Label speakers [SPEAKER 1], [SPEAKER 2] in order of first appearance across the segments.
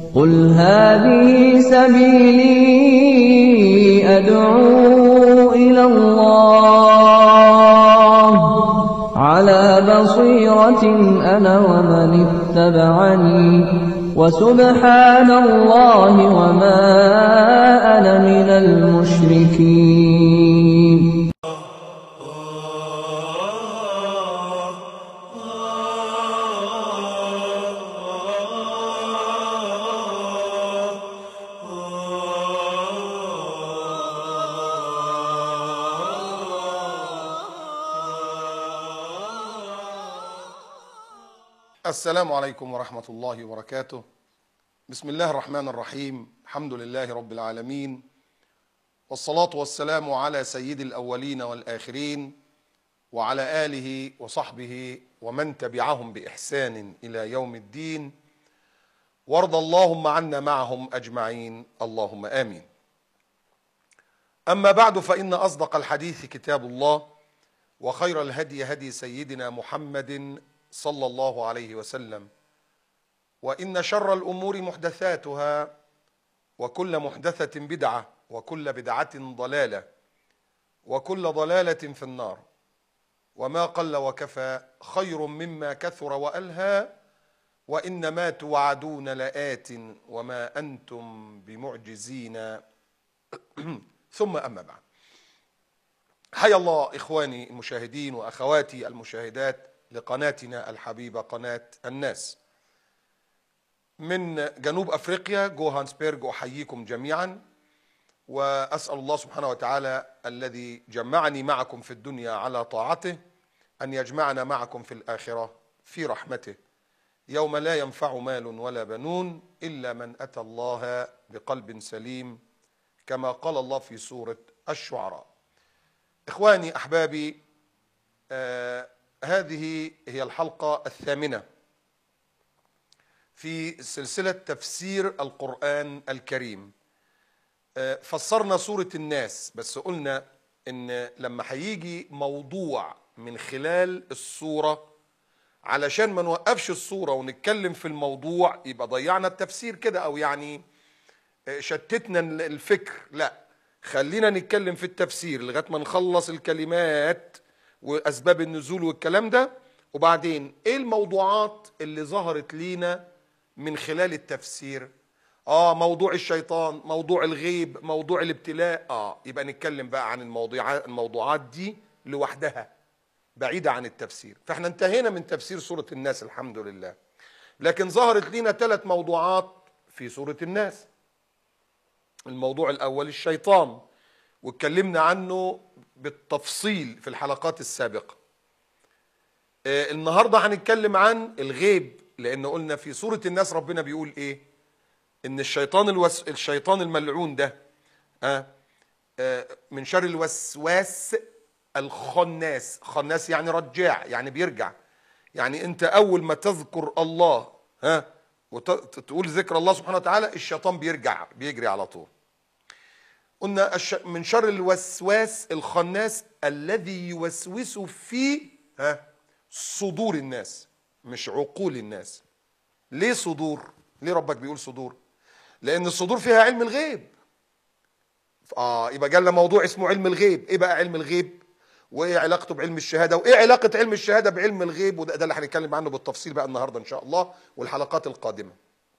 [SPEAKER 1] قل هذه سبيلي أدعو إلى الله على بصيرة أنا ومن اتبعني وسبحان الله وما أنا من المشركين
[SPEAKER 2] السلام عليكم ورحمة الله وبركاته بسم الله الرحمن الرحيم الحمد لله رب العالمين والصلاة والسلام على سيد الأولين والآخرين وعلى آله وصحبه ومن تبعهم بإحسان إلى يوم الدين وارض اللهم عنا معهم أجمعين اللهم آمين أما بعد فإن أصدق الحديث كتاب الله وخير الهدي هدي سيدنا محمد صلى الله عليه وسلم وان شر الامور محدثاتها وكل محدثه بدعه وكل بدعه ضلاله وكل ضلاله في النار وما قل وكفى خير مما كثر والهى وانما توعدون لات وما انتم بمعجزين ثم اما بعد حيا الله اخواني المشاهدين واخواتي المشاهدات لقناتنا الحبيبة قناة الناس من جنوب أفريقيا جوهانسبيرج أحييكم جميعا وأسأل الله سبحانه وتعالى الذي جمعني معكم في الدنيا على طاعته أن يجمعنا معكم في الآخرة في رحمته يوم لا ينفع مال ولا بنون إلا من أتى الله بقلب سليم كما قال الله في سورة الشعراء إخواني أحبابي آه هذه هي الحلقة الثامنة في سلسلة تفسير القرآن الكريم فسرنا سورة الناس بس قلنا ان لما هيجي موضوع من خلال السورة علشان ما نوقفش السورة ونتكلم في الموضوع يبقى ضيعنا التفسير كده او يعني شتتنا الفكر لا خلينا نتكلم في التفسير لغاية ما نخلص الكلمات واسباب النزول والكلام ده وبعدين ايه الموضوعات اللي ظهرت لينا من خلال التفسير اه موضوع الشيطان موضوع الغيب موضوع الابتلاء اه يبقى نتكلم بقى عن الموضوعات الموضوعات دي لوحدها بعيدة عن التفسير فاحنا انتهينا من تفسير سورة الناس الحمد لله لكن ظهرت لينا ثلاث موضوعات في سورة الناس الموضوع الاول الشيطان واتكلمنا عنه بالتفصيل في الحلقات السابقة آه النهاردة هنتكلم عن الغيب لأن قلنا في سورة الناس ربنا بيقول إيه إن الشيطان الوس... الشيطان الملعون ده آه آه من شر الوسواس الخناس خناس يعني رجاع يعني بيرجع يعني أنت أول ما تذكر الله ها وتقول ذكر الله سبحانه وتعالى الشيطان بيرجع بيجري على طول قلنا من شر الوسواس الخناس الذي يوسوس في ها صدور الناس مش عقول الناس ليه صدور ليه ربك بيقول صدور لان الصدور فيها علم الغيب اه يبقى جالنا موضوع اسمه علم الغيب ايه بقى علم الغيب وايه علاقته بعلم الشهاده وايه علاقه علم الشهاده بعلم الغيب وده ده اللي هنتكلم عنه بالتفصيل بقى النهارده ان شاء الله والحلقات القادمه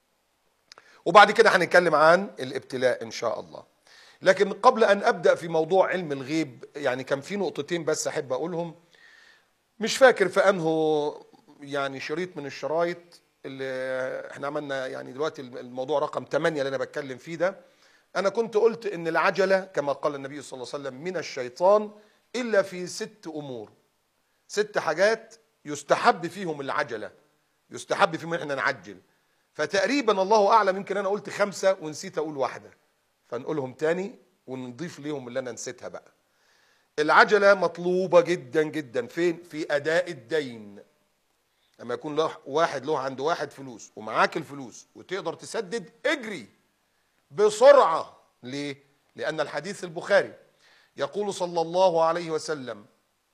[SPEAKER 2] وبعد كده هنتكلم عن الابتلاء ان شاء الله لكن قبل ان ابدا في موضوع علم الغيب يعني كان في نقطتين بس احب اقولهم مش فاكر في انه يعني شريط من الشرايط اللي احنا عملنا يعني دلوقتي الموضوع رقم 8 اللي انا بتكلم فيه ده انا كنت قلت ان العجله كما قال النبي صلى الله عليه وسلم من الشيطان الا في ست امور ست حاجات يستحب فيهم العجله يستحب فيهم احنا نعجل فتقريبا الله اعلم يمكن انا قلت خمسه ونسيت اقول واحده فنقولهم تاني ونضيف ليهم اللي انا نسيتها بقى العجله مطلوبه جدا جدا فين في اداء الدين لما يكون له واحد له عند واحد فلوس ومعاك الفلوس وتقدر تسدد اجري بسرعه ليه لان الحديث البخاري يقول صلى الله عليه وسلم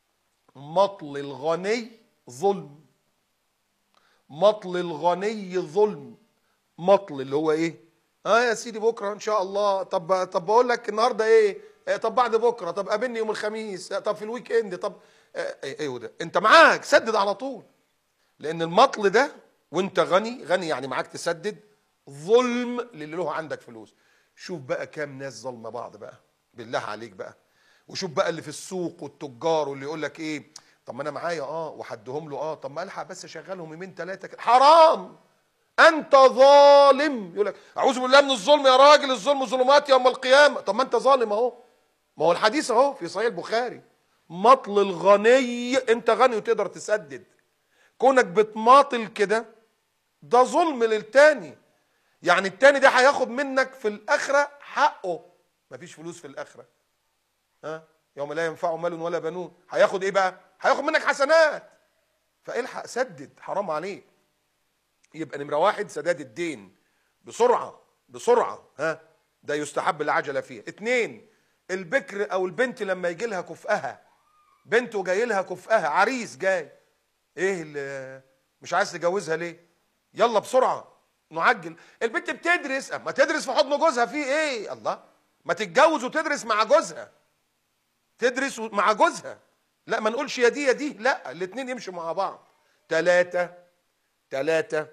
[SPEAKER 2] مطل الغني ظلم مطل الغني ظلم مطل اللي هو ايه اه يا سيدي بكره ان شاء الله طب طب بقول لك النهارده ايه آه، طب بعد بكره طب قابلني يوم الخميس آه، طب في الويك اند طب آه، ايه ايه ده انت معاك سدد على طول لان المطل ده وانت غني غني يعني معاك تسدد ظلم للي له عندك فلوس شوف بقى كام ناس ظلمه بعض بقى بالله عليك بقى وشوف بقى اللي في السوق والتجار واللي يقول لك ايه طب ما انا معايا اه وحدهم له اه طب ما الحق بس اشغلهم يومين ثلاثه كده حرام انت ظالم يقول لك اعوذ بالله من الظلم يا راجل الظلم ظلمات يوم القيامه طب ما انت ظالم اهو ما هو الحديث اهو في صحيح البخاري مطل الغني انت غني وتقدر تسدد كونك بتماطل كده ده ظلم للتاني يعني التاني ده هياخد منك في الاخره حقه مفيش فلوس في الاخره ها يوم لا ينفع مال ولا بنون هياخد ايه بقى هياخد منك حسنات فالحق سدد حرام عليك يبقى نمره واحد سداد الدين بسرعه بسرعه ها ده يستحب العجله فيه اتنين البكر او البنت لما يجي لها كفئها بنت وجاي لها كفئها عريس جاي ايه اللي مش عايز تجوزها ليه يلا بسرعه نعجل البنت بتدرس ما تدرس في حضن جوزها في ايه الله ما تتجوز وتدرس مع جوزها تدرس مع جوزها لا ما نقولش يا دي يا دي لا الاتنين يمشوا مع بعض ثلاثة ثلاثة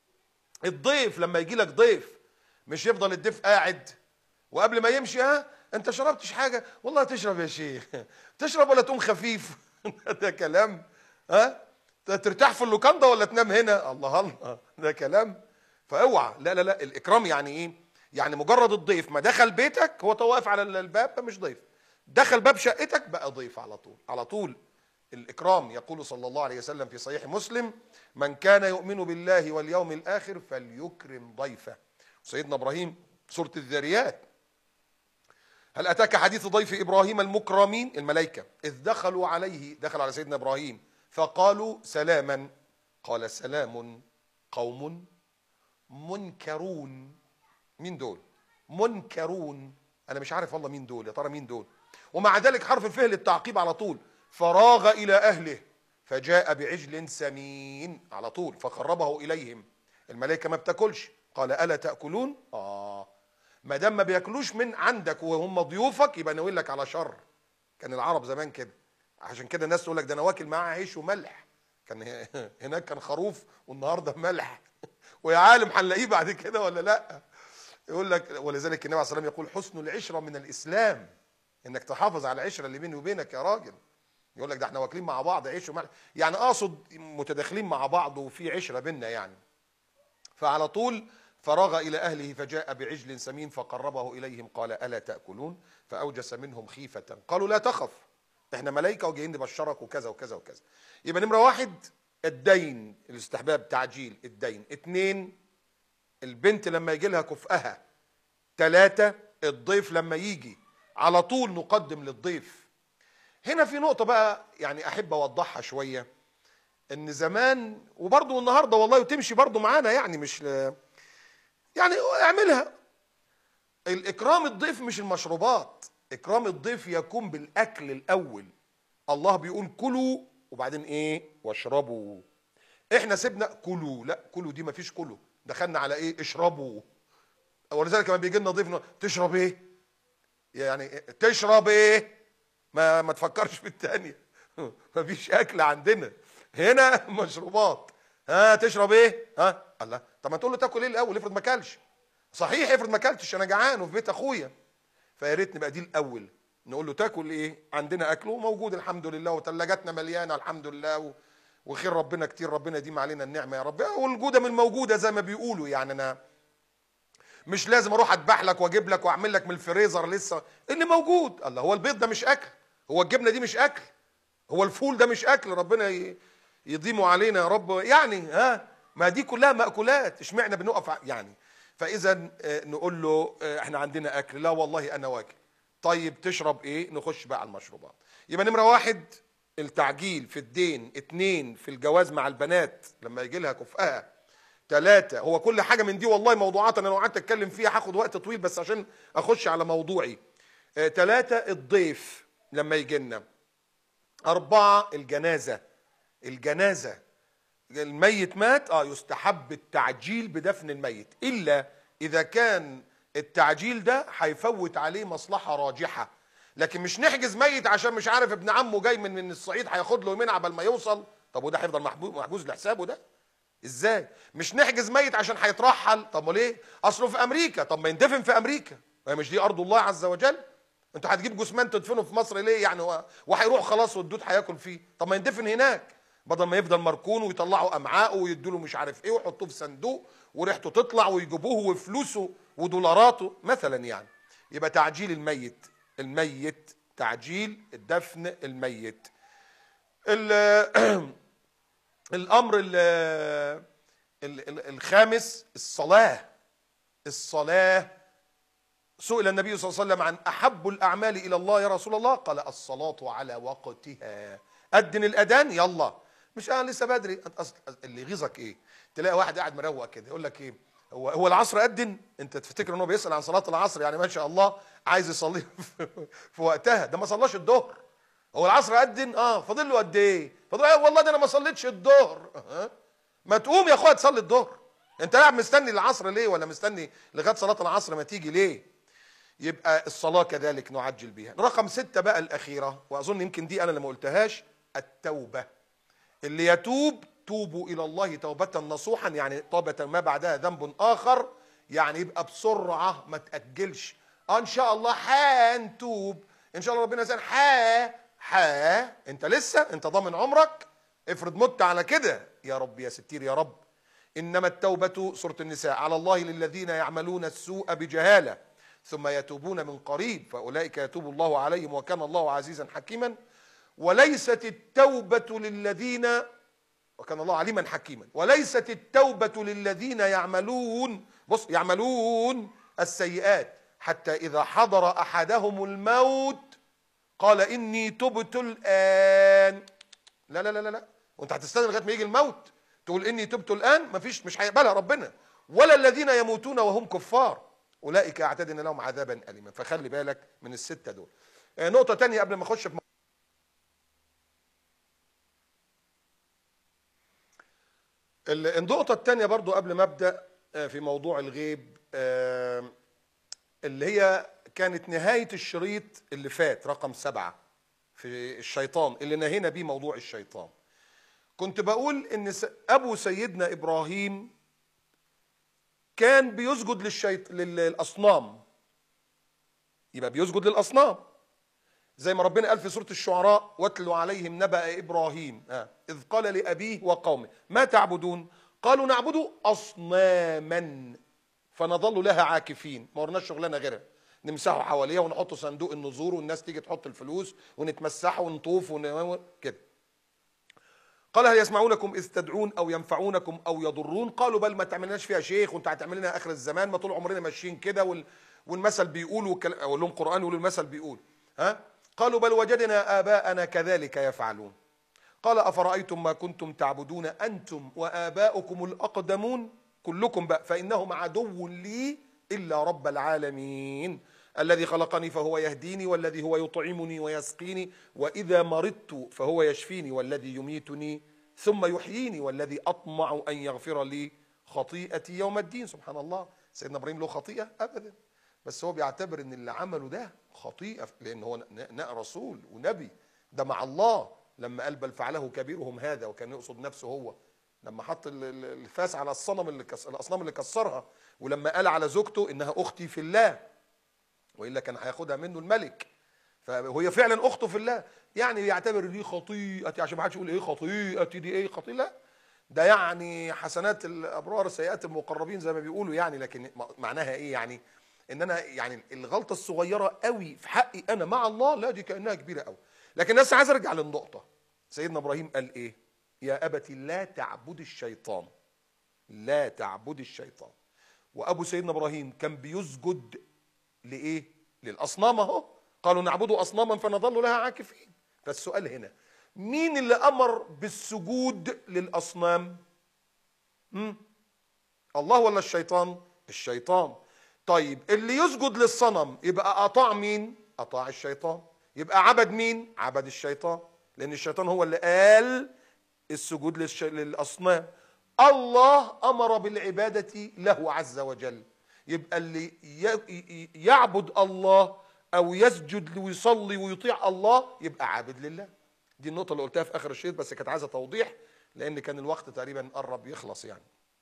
[SPEAKER 2] الضيف لما يجي لك ضيف مش يفضل الضيف قاعد وقبل ما يمشي ها انت شربتش حاجة والله تشرب يا شيخ تشرب ولا تقوم خفيف ده كلام ها ترتاح في اللوكاندا ولا تنام هنا الله الله ده كلام فاوعى لا لا لا الاكرام يعني ايه يعني مجرد الضيف ما دخل بيتك هو واقف على الباب ده مش ضيف دخل باب شقتك بقى ضيف على طول على طول الإكرام يقول صلى الله عليه وسلم في صحيح مسلم من كان يؤمن بالله واليوم الآخر فليكرم ضيفه سيدنا إبراهيم سورة الذريات هل أتاك حديث ضيف إبراهيم المكرمين الملائكة إذ دخلوا عليه دخل على سيدنا إبراهيم فقالوا سلاما قال سلام قوم منكرون مين دول منكرون أنا مش عارف والله مين دول يا ترى مين دول ومع ذلك حرف الفه للتعقيب على طول فراغ إلى أهله فجاء بعجل سمين على طول فقربه إليهم الملائكة ما بتاكلش قال ألا تأكلون آه ما دام ما بياكلوش من عندك وهم ضيوفك يبقى ناويين لك على شر كان العرب زمان كده عشان كده الناس تقول لك ده انا واكل معاه عيش وملح كان هناك كان خروف والنهارده ملح ويا عالم هنلاقيه بعد كده ولا لا يقول لك ولذلك النبي عليه الصلاه والسلام يقول حسن العشره من الاسلام انك تحافظ على العشره اللي بيني وبينك يا راجل يقول لك ده احنا واكلين مع بعض عيش وملح يعني اقصد متداخلين مع بعض وفي عشره بينا يعني فعلى طول فراغ الى اهله فجاء بعجل سمين فقربه اليهم قال الا تاكلون فاوجس منهم خيفه قالوا لا تخف احنا ملائكه وجايين نبشرك وكذا وكذا وكذا يبقى نمره واحد الدين الاستحباب تعجيل الدين اتنين البنت لما يجي لها كفئها ثلاثة الضيف لما يجي على طول نقدم للضيف هنا في نقطة بقى يعني أحب أوضحها شوية إن زمان وبرضه النهاردة والله وتمشي برضه معانا يعني مش ل... يعني اعملها الإكرام الضيف مش المشروبات إكرام الضيف يكون بالأكل الأول الله بيقول كلوا وبعدين إيه واشربوا إحنا سيبنا كلوا لا كلوا دي مفيش كلوا دخلنا على إيه اشربوا ولذلك لما بيجي لنا ضيف تشرب إيه يعني تشرب إيه ما ما تفكرش في الثانية مفيش أكل عندنا هنا مشروبات ها تشرب ايه ها الله طب ما تقول له تاكل ايه الاول افرض ما اكلش صحيح افرض ما اكلتش انا جعان وفي بيت اخويا فيا ريت نبقى دي الاول نقول له تاكل ايه عندنا اكل وموجود الحمد لله وثلاجاتنا مليانه الحمد لله و... وخير ربنا كتير ربنا يديم علينا النعمه يا رب والجوده من موجوده زي ما بيقولوا يعني انا مش لازم اروح اذبح لك واجيب لك واعمل لك من الفريزر لسه اللي موجود الله هو البيض ده مش اكل هو الجبنه دي مش اكل هو الفول ده مش اكل ربنا ي... يضيموا علينا يا رب يعني ها ما دي كلها مأكولات اشمعنى بنقف يعني فاذا نقول له احنا عندنا اكل لا والله انا واكل طيب تشرب ايه نخش بقى على المشروبات يبقى نمره واحد التعجيل في الدين اتنين في الجواز مع البنات لما يجي لها كفءها ثلاثة هو كل حاجة من دي والله موضوعات أنا لو قعدت أتكلم فيها هاخد وقت طويل بس عشان أخش على موضوعي ثلاثة الضيف لما يجي لنا أربعة الجنازة الجنازة الميت مات اه يستحب التعجيل بدفن الميت الا اذا كان التعجيل ده هيفوت عليه مصلحه راجحه لكن مش نحجز ميت عشان مش عارف ابن عمه جاي من من الصعيد هياخد له يومين عبال ما يوصل طب وده هيفضل محبو- محجوز لحسابه ده ازاي مش نحجز ميت عشان هيترحل طب ما ليه اصله في امريكا طب ما يندفن في امريكا ما هي مش دي ارض الله عز وجل انت هتجيب جثمان تدفنه في مصر ليه يعني هو وهيروح خلاص والدود هياكل فيه طب ما يندفن هناك بدل ما يفضل مركون ويطلعوا امعاءه ويدوا له مش عارف ايه ويحطوه في صندوق وريحته تطلع ويجيبوه وفلوسه ودولاراته مثلا يعني يبقى تعجيل الميت الميت تعجيل دفن الميت ال- الامر ال- ال- ال- الخامس الصلاه الصلاه سئل النبي صلى الله عليه وسلم عن احب الاعمال الى الله يا رسول الله قال الصلاه على وقتها ادن الاذان يلا مش انا لسه بدري أصل اللي يغيظك ايه تلاقي واحد قاعد مروق كده يقول لك ايه هو هو العصر اذن انت تفتكر ان هو بيسال عن صلاه العصر يعني ما شاء الله عايز يصلي في وقتها ده ما صلاش الظهر هو العصر اذن اه فاضل له قد ايه فاضل له والله ده انا ما صليتش الظهر ها ما تقوم يا اخويا تصلي الظهر انت قاعد مستني العصر ليه ولا مستني لغايه صلاه العصر ما تيجي ليه يبقى الصلاة كذلك نعجل بها رقم ستة بقى الأخيرة وأظن يمكن دي أنا اللي ما قلتهاش التوبة اللي يتوب توبوا إلى الله توبة نصوحا يعني توبة ما بعدها ذنب آخر يعني يبقى بسرعة ما تأجلش آه إن شاء الله هنتوب إن شاء الله ربنا يسأل ها ها أنت لسه أنت ضامن عمرك افرض مت على كده يا رب يا ستير يا رب إنما التوبة سورة النساء على الله للذين يعملون السوء بجهالة ثم يتوبون من قريب فأولئك يتوب الله عليهم وكان الله عزيزا حكيما وليست التوبة للذين وكان الله عليما حكيما وليست التوبة للذين يعملون بص يعملون السيئات حتى إذا حضر أحدهم الموت قال إني تبت الآن لا لا لا لا لا وانت هتستنى لغايه ما يجي الموت تقول اني تبت الان مفيش مش هيقبلها ربنا ولا الذين يموتون وهم كفار اولئك اعتدنا لهم عذابا اليما فخلي بالك من السته دول آه، نقطه تانية قبل ما اخش في م- ال- النقطه التانية برضو قبل ما ابدا آه، في موضوع الغيب آه، اللي هي كانت نهايه الشريط اللي فات رقم سبعه في الشيطان اللي نهينا بيه موضوع الشيطان كنت بقول ان س- ابو سيدنا ابراهيم كان بيسجد للشيط... لل- للاصنام يبقى بيسجد للاصنام زي ما ربنا قال في سوره الشعراء واتلوا عليهم نبأ ابراهيم آه. اذ قال لابيه وقومه ما تعبدون قالوا نعبد اصناما فنظل لها عاكفين ما ورناش شغلانه غيرها نمسحه حواليها ونحط صندوق النذور والناس تيجي تحط الفلوس ونتمسحه ونطوف ون... كده قال هل يسمعونكم اذ تدعون او ينفعونكم او يضرون قالوا بل ما تعملناش فيها شيخ وانت هتعمل لنا اخر الزمان ما طول عمرنا ماشيين كده وال... والمثل بيقول والكلام اقول لهم قران يقولوا المثل بيقول ها قالوا بل وجدنا اباءنا كذلك يفعلون قال افرايتم ما كنتم تعبدون انتم واباؤكم الاقدمون كلكم بقى فانهم عدو لي الا رب العالمين الذي خلقني فهو يهديني والذي هو يطعمني ويسقيني واذا مرضت فهو يشفيني والذي يميتني ثم يحييني والذي اطمع ان يغفر لي خطيئتي يوم الدين سبحان الله سيدنا ابراهيم له خطيئه ابدا بس هو بيعتبر ان اللي عمله ده خطيئه لان هو ن- ن- رسول ونبي ده مع الله لما قال بل فعله كبيرهم هذا وكان يقصد نفسه هو لما حط ال- ال- الفاس على الصنم اللي كس... الاصنام اللي كسرها ولما قال على زوجته انها اختي في الله والا كان هياخدها منه الملك فهي فعلا اخته في الله يعني يعتبر دي خطيئتي عشان ما حدش يقول ايه خطيئتي دي ايه خطيئه لا ده يعني حسنات الابرار سيئات المقربين زي ما بيقولوا يعني لكن م- معناها ايه يعني ان انا يعني الغلطه الصغيره قوي في حقي انا مع الله لا دي كانها كبيره قوي لكن الناس عايز ارجع للنقطه سيدنا ابراهيم قال ايه يا ابت لا تعبد الشيطان لا تعبد الشيطان وابو سيدنا ابراهيم كان بيسجد لايه للاصنام اهو قالوا نعبد اصناما فنظل لها عاكفين فالسؤال هنا مين اللي امر بالسجود للاصنام مم؟ الله ولا الشيطان الشيطان طيب اللي يسجد للصنم يبقى اطاع مين اطاع الشيطان يبقى عبد مين عبد الشيطان لان الشيطان هو اللي قال السجود للش... للاصنام الله امر بالعباده له عز وجل يبقى اللي ي... ي- يعبد الله او يسجد ويصلي ويطيع الله يبقى عابد لله دي النقطه اللي قلتها في اخر الشريط بس كانت عايزه توضيح لان كان الوقت تقريبا قرب يخلص يعني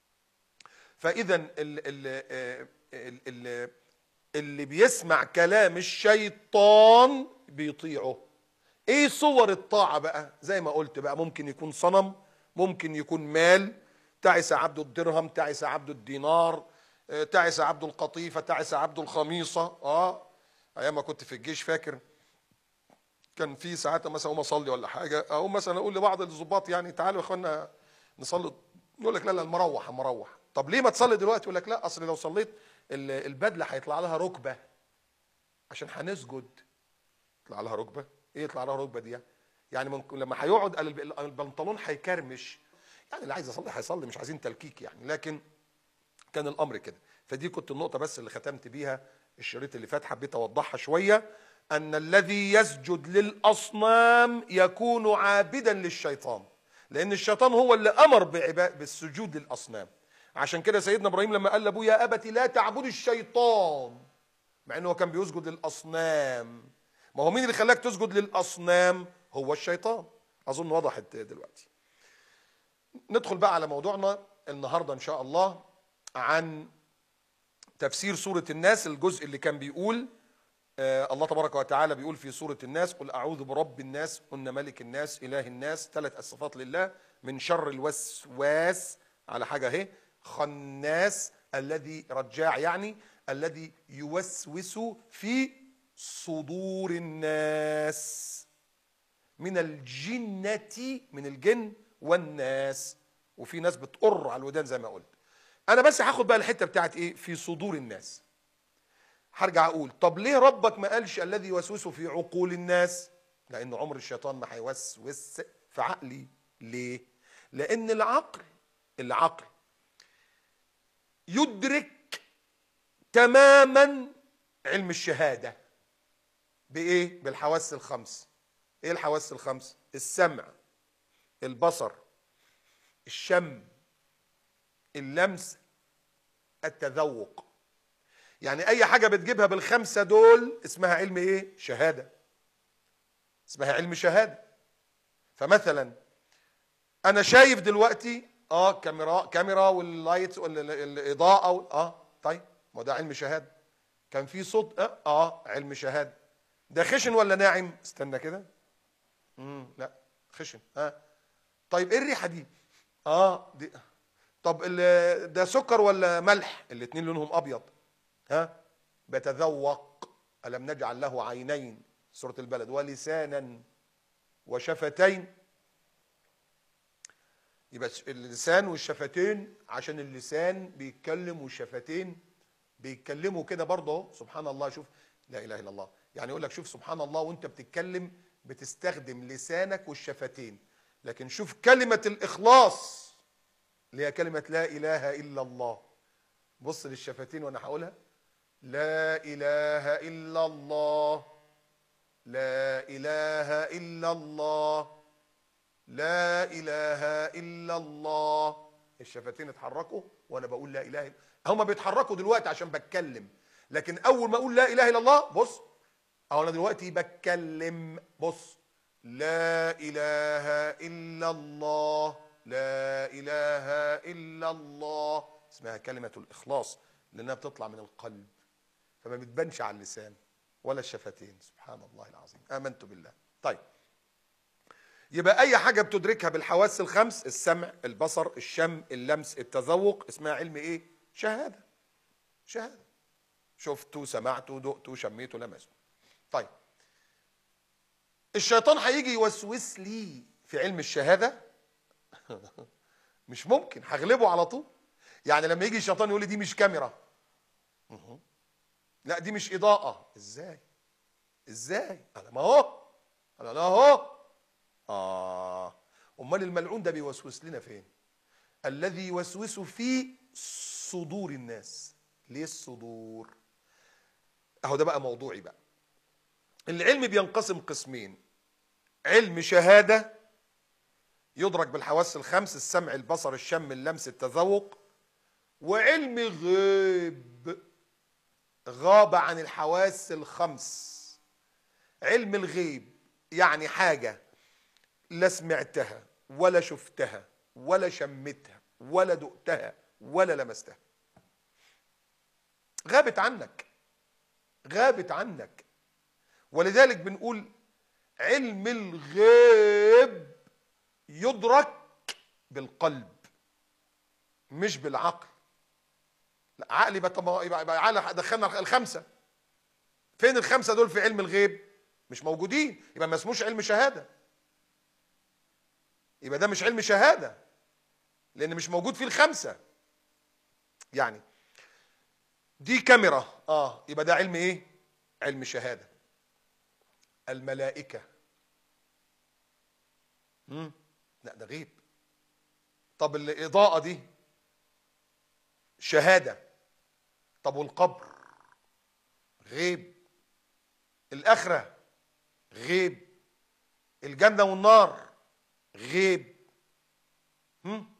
[SPEAKER 2] فاذا ال- ال- آه، ال- ال- اللي بيسمع كلام الشيطان بيطيعه ايه صور الطاعة بقى زي ما قلت بقى ممكن يكون صنم ممكن يكون مال تعس عبد الدرهم تعس عبد الدينار آه، تعس عبد القطيفة تعس عبد الخميصة اه ايام ما كنت في الجيش فاكر كان في ساعات مثلا اقوم اصلي ولا حاجه او مثلا اقول لبعض الضباط يعني تعالوا يا اخوانا نصلي يقول لك لا لا المروح المروح طب ليه ما تصلي دلوقتي يقول لك لا اصل لو صليت ال- البدله هيطلع لها ركبه عشان هنسجد يطلع لها ركبه ايه يطلع لها ركبه دي يعني؟ يعني ممكن لما هيقعد قال الب- البنطلون هيكرمش يعني اللي عايز يصلي هيصلي مش عايزين تلكيك يعني لكن كان الامر كده فدي كنت النقطه بس اللي ختمت بيها الشريط اللي فات حبيت اوضحها شويه ان الذي يسجد للاصنام يكون عابدا للشيطان لان الشيطان هو اللي امر بعبا- بالسجود للاصنام عشان كده سيدنا ابراهيم لما قال لابوه يا ابت لا تعبد الشيطان مع انه هو كان بيسجد للاصنام ما هو مين اللي خلاك تسجد للاصنام هو الشيطان اظن وضحت دلوقتي ندخل بقى على موضوعنا النهارده ان شاء الله عن تفسير سورة الناس الجزء اللي كان بيقول آه الله تبارك وتعالى بيقول في سورة الناس قل أعوذ برب الناس قلنا ملك الناس إله الناس ثلاث الصفات لله من شر الوسواس على حاجة اهي خناس الذي رجاع يعني الذي يوسوس في صدور الناس من الجنة من الجن والناس وفي ناس بتقر على الودان زي ما قلت انا بس هاخد بقى الحته بتاعت ايه في صدور الناس هرجع اقول طب ليه ربك ما قالش الذي يوسوس في عقول الناس لان عمر الشيطان ما هيوسوس في عقلي ليه لان العقل العقل يدرك تماما علم الشهاده بايه بالحواس الخمس ايه الحواس الخمس السمع البصر الشم اللمس التذوق يعني اي حاجه بتجيبها بالخمسه دول اسمها علم ايه شهاده اسمها علم شهاده فمثلا انا شايف دلوقتي اه كاميرا كاميرا واللايت والاضاءه وال- اه طيب ما ده علم شهاده كان في صوت اه, آه علم شهاده ده خشن ولا ناعم استنى كده امم لا خشن ها آه. طيب ايه الريحه دي اه دي طب ال- ده سكر ولا ملح الاتنين لونهم ابيض ها بتذوق الم نجعل له عينين سوره البلد ولسانا وشفتين يبقى اللسان والشفتين عشان اللسان بيتكلم والشفتين بيتكلموا كده برضه اهو سبحان الله شوف لا اله الا الله يعني يقول لك شوف سبحان الله وانت بتتكلم بتستخدم لسانك والشفتين لكن شوف كلمة الإخلاص اللي هي كلمة لا إله إلا الله بص للشفتين وأنا هقولها لا إله إلا الله لا إله إلا الله لا إله إلا الله الشفتين اتحركوا وأنا بقول لا إله إلا هما بيتحركوا دلوقتي عشان بتكلم لكن أول ما أقول لا إله إلا الله بص أو أنا دلوقتي بتكلم بص لا إله إلا الله لا إله إلا الله اسمها كلمة الإخلاص لأنها بتطلع من القلب فما بتبانش على اللسان ولا الشفتين سبحان الله العظيم آمنت بالله طيب يبقى أي حاجة بتدركها بالحواس الخمس السمع البصر الشم اللمس التذوق اسمها علم إيه شهادة شهادة شفته سمعته دقته شميته لمسته طيب الشيطان هيجي يوسوس لي في علم الشهادة مش ممكن هغلبه على طول يعني لما يجي الشيطان يقول لي دي مش كاميرا مه. لا دي مش إضاءة ازاي ازاي انا ما هو انا لا اهو اه امال الملعون ده بيوسوس لنا فين الذي يوسوس في صدور الناس ليه الصدور اهو ده بقى موضوعي بقى العلم بينقسم قسمين علم شهادة يدرك بالحواس الخمس السمع البصر الشم اللمس التذوق وعلم غيب غاب عن الحواس الخمس علم الغيب يعني حاجة لا سمعتها ولا شفتها ولا شمتها ولا دقتها ولا لمستها غابت عنك غابت عنك ولذلك بنقول علم الغيب يدرك بالقلب مش بالعقل لا عقل يبقى طب يبقى يبقى عقل دخلنا الخمسه فين الخمسه دول في علم الغيب مش موجودين يبقى ما اسموش علم شهاده يبقى ده مش علم شهاده لان مش موجود فيه الخمسه يعني دي كاميرا اه يبقى ده علم ايه علم شهاده الملائكه مم. لا ده غيب طب الاضاءه دي شهاده طب والقبر غيب الاخره غيب الجنه والنار غيب هم؟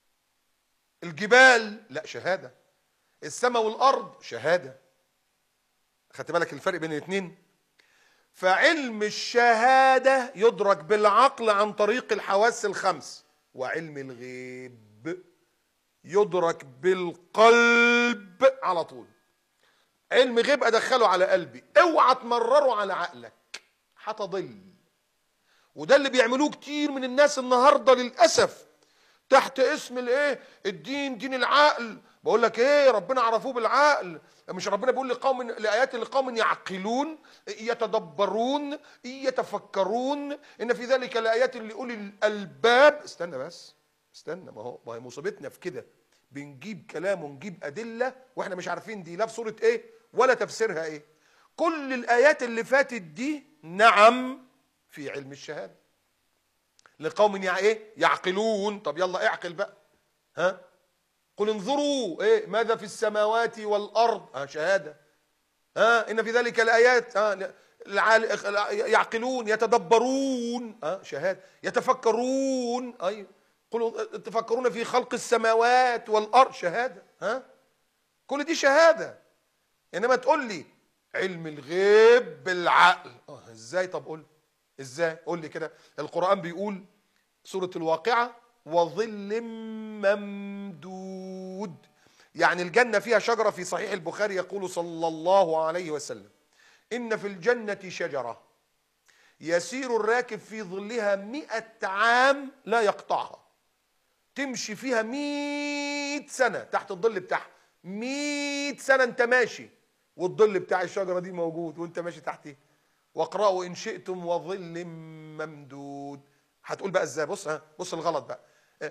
[SPEAKER 2] الجبال لا شهاده السماء والارض شهاده خدت بالك الفرق بين الاثنين فعلم الشهاده يدرك بالعقل عن طريق الحواس الخمس وعلم الغيب يدرك بالقلب على طول علم غيب ادخله على قلبي اوعى تمرره على عقلك هتضل وده اللي بيعملوه كتير من الناس النهارده للاسف تحت اسم الايه الدين دين العقل بقول لك ايه ربنا عرفوه بالعقل مش ربنا بيقول لقوم لايات لقوم يعقلون يتدبرون يتفكرون ان في ذلك لايات لاولي الالباب استنى بس استنى ما هو ما هي مصيبتنا في كده بنجيب كلام ونجيب ادله واحنا مش عارفين دي لا في سوره ايه ولا تفسيرها ايه كل الايات اللي فاتت دي نعم في علم الشهاده لقوم يع ايه يعقلون طب يلا اعقل بقى ها قل انظروا ايه ماذا في السماوات والارض ها شهاده ها ان في ذلك الايات ها يعقلون يتدبرون ها شهاده يتفكرون ايوه قل تفكرون في خلق السماوات والارض شهاده ها كل دي شهاده انما تقول لي علم الغيب بالعقل اه ازاي طب قول ازاي قول لي كده القران بيقول سوره الواقعه وظل ممدود يعني الجنه فيها شجره في صحيح البخاري يقول صلى الله عليه وسلم ان في الجنه شجره يسير الراكب في ظلها مئة عام لا يقطعها تمشي فيها مئة سنة تحت الظل بتاعها مئة سنة انت ماشي والظل بتاع الشجرة دي موجود وانت ماشي تحتيه واقرأوا إن شئتم وظل ممدود هتقول بقى ازاي بص ها بص الغلط بقى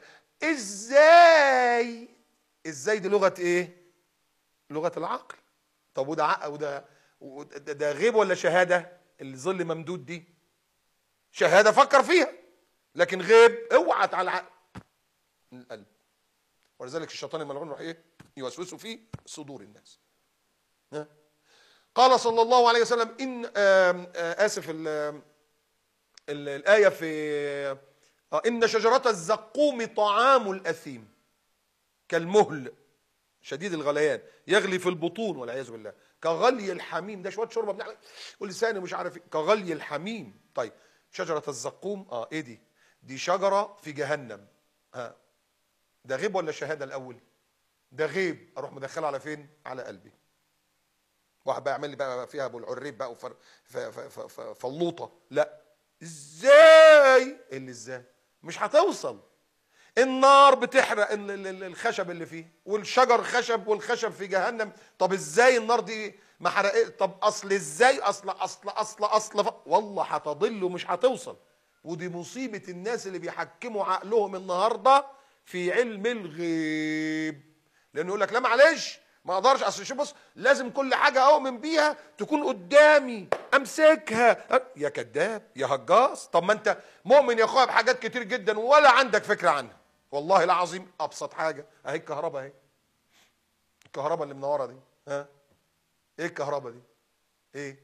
[SPEAKER 2] ازاي ازاي دي لغة ايه لغة العقل طب وده عقل وده وده- ده غيب ولا شهادة الظل ممدود دي شهادة فكر فيها لكن غيب اوعى على العقل من القلب ولذلك الشيطان الملعون راح ايه يوسوس في صدور الناس ها؟ قال صلى الله عليه وسلم ان آم، آه، اسف ال- آم، ال- الايه في آه، ان شجره الزقوم طعام الاثيم كالمهل شديد الغليان يغلي في البطون والعياذ بالله كغلي الحميم ده شويه شوربه بنعمل ولساني مش عارف إيه. كغلي الحميم طيب شجره الزقوم اه ايه دي دي شجره في جهنم ها ده غيب ولا شهاده الاول ده غيب اروح مدخله على فين على قلبي واحد بقى يعمل لي بقى فيها ابو العريب بقى وفر ف- ف- ف- ف- فلوطه لا ازاي اللي ازاي مش هتوصل النار بتحرق ال- ال- ال- الخشب اللي فيه والشجر خشب والخشب في جهنم طب ازاي النار دي ما حرقت طب اصل ازاي اصل اصل اصل اصل ف... والله هتضل ومش هتوصل ودي مصيبة الناس اللي بيحكموا عقلهم النهاردة في علم الغيب لانه يقول لك لا معلش ما اقدرش اصل شوف بص لازم كل حاجه اؤمن بيها تكون قدامي امسكها يا كذاب يا هجاص طب ما انت مؤمن يا اخويا بحاجات كتير جدا ولا عندك فكره عنها والله العظيم ابسط حاجه اهي الكهرباء اهي الكهرباء اللي منوره دي ها ايه الكهرباء دي ايه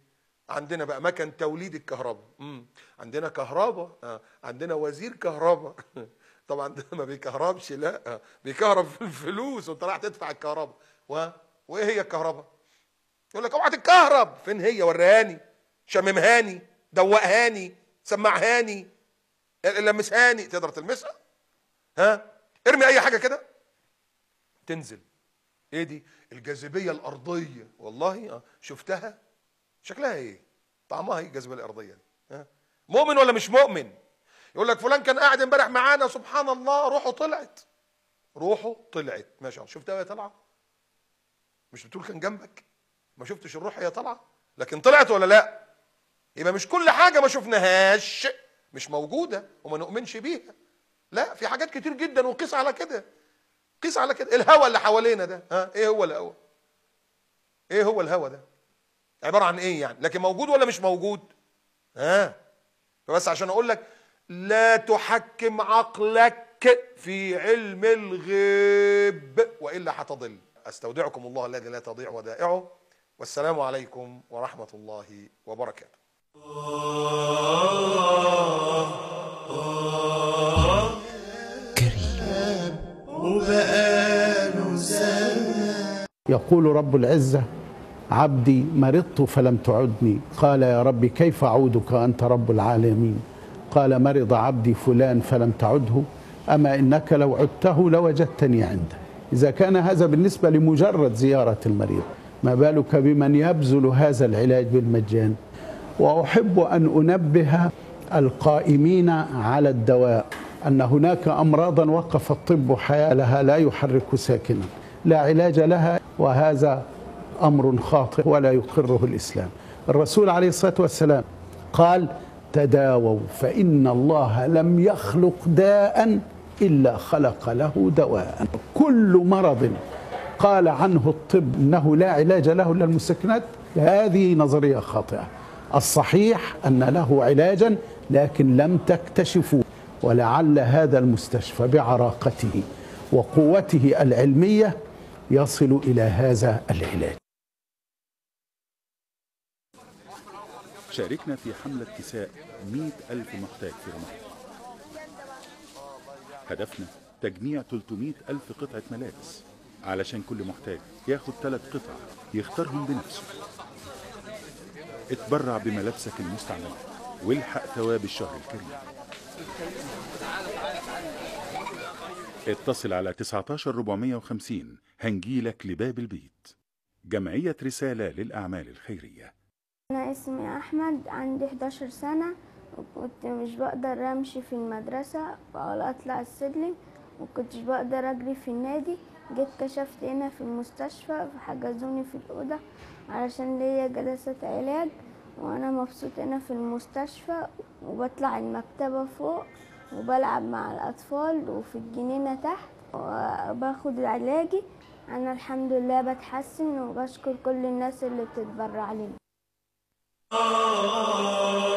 [SPEAKER 2] عندنا بقى مكن توليد الكهرباء مم. عندنا كهرباء آه. عندنا وزير كهرباء طبعا ده ما بيكهربش لا آه. بيكهرب في الفلوس وانت رايح تدفع الكهرباء و... وايه هي الكهرباء يقول لك اوعى تتكهرب فين هي وريهاني شممهاني دوقهاني سمعهاني لمسهاني تقدر تلمسها ها ارمي اي حاجه كده تنزل ايه دي الجاذبيه الارضيه والله اه شفتها شكلها ايه طعمها ايه الجاذبيه الارضيه دي ها مؤمن ولا مش مؤمن يقول لك فلان كان قاعد امبارح معانا سبحان الله روحه طلعت روحه طلعت ماشي شفتها وهي طالعه مش بتقول كان جنبك ما شفتش الروح هي طالعه لكن طلعت ولا لا يبقى مش كل حاجه ما شفناهاش مش موجوده وما نؤمنش بيها لا في حاجات كتير جدا وقيس على كده قيس على كده الهواء اللي حوالينا ده ها ايه هو الهواء ايه هو الهواء ده عباره عن ايه يعني لكن موجود ولا مش موجود ها فبس عشان اقول لك لا تحكم عقلك في علم الغيب والا هتضل استودعكم الله الذي لا تضيع ودائعه والسلام عليكم ورحمه الله وبركاته
[SPEAKER 3] يقول رب العزة عبدي مرضت فلم تعدني قال يا رب كيف أعودك أنت رب العالمين قال مرض عبدي فلان فلم تعده أما إنك لو عدته لوجدتني عنده إذا كان هذا بالنسبة لمجرد زيارة المريض ما بالك بمن يبذل هذا العلاج بالمجان وأحب أن أنبه القائمين على الدواء أن هناك أمراضا وقف الطب حيالها لا يحرك ساكنا لا علاج لها وهذا أمر خاطئ ولا يقره الإسلام الرسول عليه الصلاة والسلام قال تداووا فإن الله لم يخلق داء إلا خلق له دواء كل مرض قال عنه الطب انه لا علاج له الا المسكنات هذه نظريه خاطئه الصحيح ان له علاجا لكن لم تكتشفوا ولعل هذا المستشفى بعراقته وقوته العلميه يصل الى هذا العلاج
[SPEAKER 4] شاركنا في حملة كساء مئة ألف محتاج في رمضان هدفنا تجميع 300 ألف قطعة ملابس علشان كل محتاج ياخد ثلاث قطع يختارهم بنفسه اتبرع بملابسك المستعملة والحق ثواب الشهر الكريم اتصل على 19450 هنجيلك لباب البيت جمعية رسالة للأعمال الخيرية
[SPEAKER 5] أنا اسمي أحمد عندي 11 سنة وكنت مش بقدر أمشي في المدرسة ولا أطلع السلم وكنتش بقدر أجري في النادي جيت كشفت هنا في المستشفى فحجزوني في الأوضة علشان ليا جلسات علاج وأنا مبسوط هنا في المستشفى وبطلع المكتبة فوق وبلعب مع الأطفال وفي الجنينة تحت وباخد علاجي أنا الحمد لله بتحسن وبشكر كل الناس اللي بتتبرع لي